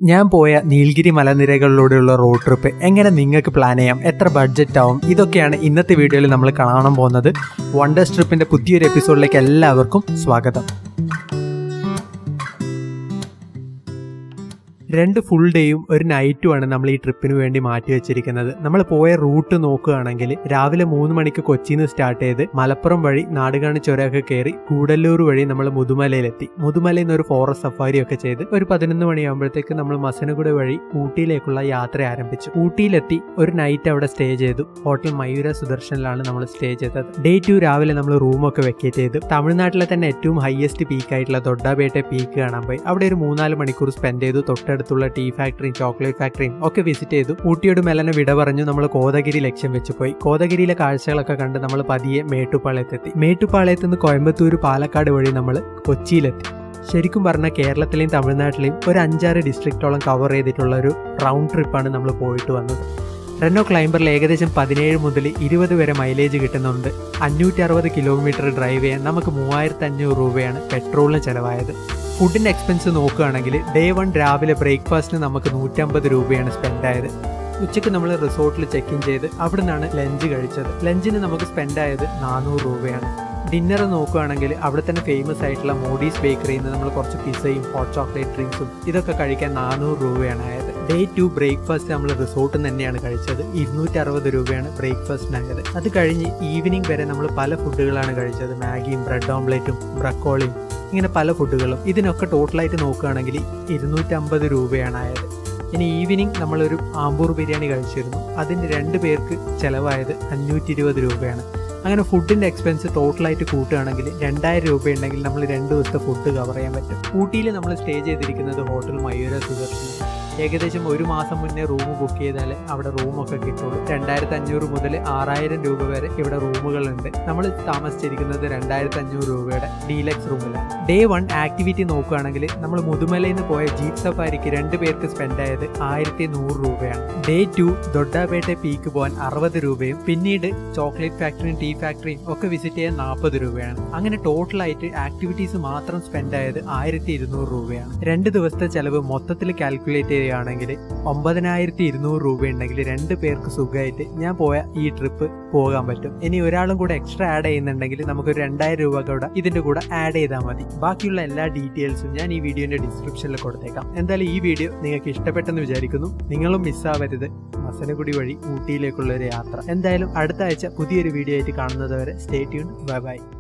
ഞാൻ പോയ Nilgiri മലനിരകളിലൂടെയുള്ള road trip എങ്ങനെ നിങ്ങൾക്ക് പ്ലാൻ ചെയ്യാം എത്ര ബഡ്ജറ്റ് ആവും ഇതൊക്കെയാണ് ഇന്നത്തെ വീഡിയോയിൽ നമ്മൾ കാണാൻ പോകുന്നത് വണ്ടേഴ്സ് ട്രിപ്പിന്റെ പുതിയൊരു എപ്പിസോഡിലേക്ക് എല്ലാവർക്കും സ്വാഗതം രണ്ട് ഫുൾ ഡേയും ഒരു നൈറ്റുമാണ് നമ്മൾ ഈ ട്രിപ്പിന് വേണ്ടി മാറ്റി വെച്ചിരിക്കുന്നത് നമ്മൾ പോയ റൂട്ട് നോക്കുകയാണെങ്കിൽ രാവിലെ മൂന്ന് മണിക്ക് കൊച്ചിയിൽ നിന്ന് സ്റ്റാർട്ട് ചെയ്ത് മലപ്പുറം വഴി നാടുകാണി ചുരമൊക്കെ കയറി കൂടല്ലൂർ വഴി നമ്മൾ മുതുമലയിലെത്തി മുതുമലയിൽ നിന്ന് ഒരു ഫോറസ്റ്റ് സഫാരി ഒക്കെ ചെയ്ത് ഒരു പതിനൊന്ന് മണിയാകുമ്പോഴത്തേക്ക് നമ്മൾ മസനഗുഡ വഴി ഊട്ടിയിലേക്കുള്ള യാത്ര ആരംഭിച്ചു ഊട്ടിയിലെത്തി ഒരു നൈറ്റ് അവിടെ സ്റ്റേ ചെയ്തു ഹോട്ടൽ മയൂര സുദർശനിലാണ് നമ്മൾ സ്റ്റേ ചെയ്തത് ഡേ ടു രാവിലെ നമ്മൾ റൂമൊക്കെ വെക്കേറ്റ് ചെയ്തു തമിഴ്നാട്ടിലെ തന്നെ ഏറ്റവും ഹയസ്റ്റ് പീക്ക് ആയിട്ടുള്ള ദൊഡ്ഡാബേട്ടെ പീക്ക് കാണാൻ പോയി അവിടെ ഒരു മൂന്നാല് മണിക്കൂർ സ്പെൻഡ് ചെയ്തു തൊട്ടടുത്തുള്ള ടീ ഫാക്ടറിയും ചോക്ലേറ്റ് ഫാക്ടറിയും ഒക്കെ വിസിറ്റ് ചെയ്തു ഊട്ടിയോട് മെലനെ വിട പറഞ്ഞു നമ്മൾ കോതഗിരി ലക്ഷ്യം വെച്ച് പോയി കോതഗിരിയിലെ കാഴ്ചകളൊക്കെ കണ്ട് നമ്മൾ പതിയെ മേട്ടുപ്പാളയത്തെത്തി മേട്ടുപ്പാളയത്ത് നിന്ന് കോയമ്പത്തൂർ പാലക്കാട് വഴി നമ്മൾ കൊച്ചിയിലെത്തി ശരിക്കും പറഞ്ഞാൽ കേരളത്തിലെയും തമിഴ്നാട്ടിലെയും ഒരു അഞ്ചാറ് ഡിസ്ട്രിക്റ്റോളം കവർ ചെയ്തിട്ടുള്ള ഒരു റൗണ്ട് ട്രിപ്പാണ് നമ്മൾ പോയിട്ട് വന്നത് റെനോ ക്ലൈംബറിൽ ഏകദേശം പതിനേഴ് മുതൽ ഇരുപത് വരെ മൈലേജ് കിട്ടുന്നുണ്ട് അഞ്ഞൂറ്റി അറുപത് കിലോമീറ്റർ ഡ്രൈവ് ചെയ്യാൻ നമുക്ക് മൂവായിരത്തി അഞ്ഞൂറ് രൂപയാണ് പെട്രോളിന് ചിലവായത് ഫുഡിൻ്റെ എക്സ്പെൻസ് നോക്കുകയാണെങ്കിൽ ഡേ വൺ രാവിലെ ബ്രേക്ക്ഫാസ്റ്റിന് നമുക്ക് നൂറ്റമ്പത് രൂപയാണ് സ്പെൻഡ് ആയത് ഉച്ചയ്ക്ക് നമ്മൾ റിസോർട്ടിൽ ചെക്ക് ഇൻ ചെയ്ത് അവിടെ നിന്നാണ് ലഞ്ച് കഴിച്ചത് ലഞ്ചിന് നമുക്ക് സ്പെൻഡ് ആയത് നാനൂറ് രൂപയാണ് ഡിന്നർ നോക്കുകയാണെങ്കിൽ അവിടെ തന്നെ ഫേമസ് ആയിട്ടുള്ള മോഡീസ് ബേക്കറിയിൽ നിന്ന് നമ്മൾ കുറച്ച് പിസയും ഹോട്ട് ചോക്ലേറ്റ് ഡ്രിങ്ക്സും ഇതൊക്കെ കഴിക്കാൻ നാനൂറ് രൂപയാണ് ആയത് ഡേ ടു ബ്രേക്ക്ഫാസ്റ്റ് നമ്മൾ റിസോർട്ടിൽ നിന്ന് തന്നെയാണ് കഴിച്ചത് ഇരുന്നൂറ്റി അറുപത് രൂപയാണ് ബ്രേക്ക്ഫാസ്റ്റിനായത് അത് കഴിഞ്ഞ് ഈവനിങ് വരെ നമ്മൾ പല ഫുഡുകളാണ് കഴിച്ചത് മാഗിയും ബ്രെഡ് ഓംലേറ്റും ബ്രക്കോളിയും ഇങ്ങനെ പല ഫുഡുകളും ഇതിനൊക്കെ ടോട്ടലായിട്ട് നോക്കുകയാണെങ്കിൽ ഇരുന്നൂറ്റമ്പത് രൂപയാണ് ആയത് ഇനി ഈവനിങ് നമ്മളൊരു ആമ്പൂർ ബിരിയാണി കഴിച്ചിരുന്നു അതിന് രണ്ട് പേർക്ക് ചിലവായത് അഞ്ഞൂറ്റി ഇരുപത് രൂപയാണ് അങ്ങനെ ഫുഡിൻ്റെ എക്സ്പെൻസ് ടോട്ടലായിട്ട് കൂട്ടുകയാണെങ്കിൽ രണ്ടായിരം രൂപ ഉണ്ടെങ്കിൽ നമ്മൾ രണ്ട് ദിവസത്തെ ഫുഡ് കവർ ചെയ്യാൻ പറ്റും ഊട്ടിയിൽ നമ്മൾ സ്റ്റേ ചെയ്തിരിക്കുന്നത് ഹോട്ടൽ മയൂര സുദർശനം ഏകദേശം ഒരു മാസം മുന്നേ റൂം ബുക്ക് ചെയ്താൽ അവിടെ റൂമൊക്കെ കിട്ടുള്ളൂ രണ്ടായിരത്തി അഞ്ഞൂറ് മുതൽ ആറായിരം രൂപ വരെ ഇവിടെ റൂമുകളുണ്ട് നമ്മൾ താമസിച്ചിരിക്കുന്നത് രണ്ടായിരത്തി അഞ്ഞൂറ് രൂപയുടെ ഡീലക്സ് റൂമിലാണ് ഡേ വൺ ആക്ടിവിറ്റി നോക്കുകയാണെങ്കിൽ നമ്മൾ മുതുമലയിൽ നിന്ന് പോയ ജീപ്പ് സഫാരിക്ക് രണ്ട് പേർക്ക് സ്പെൻഡ് ആയത് ആയിരത്തി നൂറ് രൂപയാണ് ഡേ ടു ദൊഡ്ഡാപേട്ടെ പീക്ക് പോകാൻ അറുപത് രൂപയും പിന്നീട് ചോക്ലേറ്റ് ഫാക്ടറിയും ടീ ഫാക്ടറിയും ഒക്കെ വിസിറ്റ് ചെയ്യാൻ നാൽപ്പത് രൂപയാണ് അങ്ങനെ ടോട്ടലായിട്ട് ആക്ടിവിറ്റീസ് മാത്രം സ്പെൻഡ് ആയത് ആയിരത്തി ഇരുന്നൂറ് രൂപയാണ് രണ്ട് ദിവസത്തെ ചെലവ് മൊത്തത്തിൽ കാൽക്കുലേറ്റ് ചെയ്യുകയാണെങ്കിൽ ഒമ്പതിനായിരത്തി ഇരുന്നൂറ് രൂപ ഉണ്ടെങ്കിൽ രണ്ട് പേർക്ക് സുഖമായിട്ട് ഞാൻ പോയ ഈ ട്രിപ്പ് പോകാൻ പറ്റും ഇനി ഒരാളും കൂടെ എക്സ്ട്രാ ആഡ് ചെയ്യുന്നുണ്ടെങ്കിൽ നമുക്കൊരു രണ്ടായിരം രൂപ കൂടെ ഇതിന്റെ കൂടെ ആഡ് ചെയ്താൽ മതി ബാക്കിയുള്ള എല്ലാ ഡീറ്റെയിൽസും ഞാൻ ഈ വീഡിയോന്റെ ഡിസ്ക്രിപ്ഷനിൽ കൊടുത്തേക്കാം എന്തായാലും ഈ വീഡിയോ നിങ്ങൾക്ക് ഇഷ്ടപ്പെട്ടെന്ന് വിചാരിക്കുന്നു നിങ്ങളും മിസ്സാവരുത് മസനഗുഡി വഴി ഊട്ടിയിലേക്കുള്ള ഒരു യാത്ര എന്തായാലും അടുത്ത ആഴ്ച പുതിയൊരു വീഡിയോ ആയിട്ട് കാണുന്നത് വരെ സ്റ്റേ ട്യൂൺ ബൈ ബൈ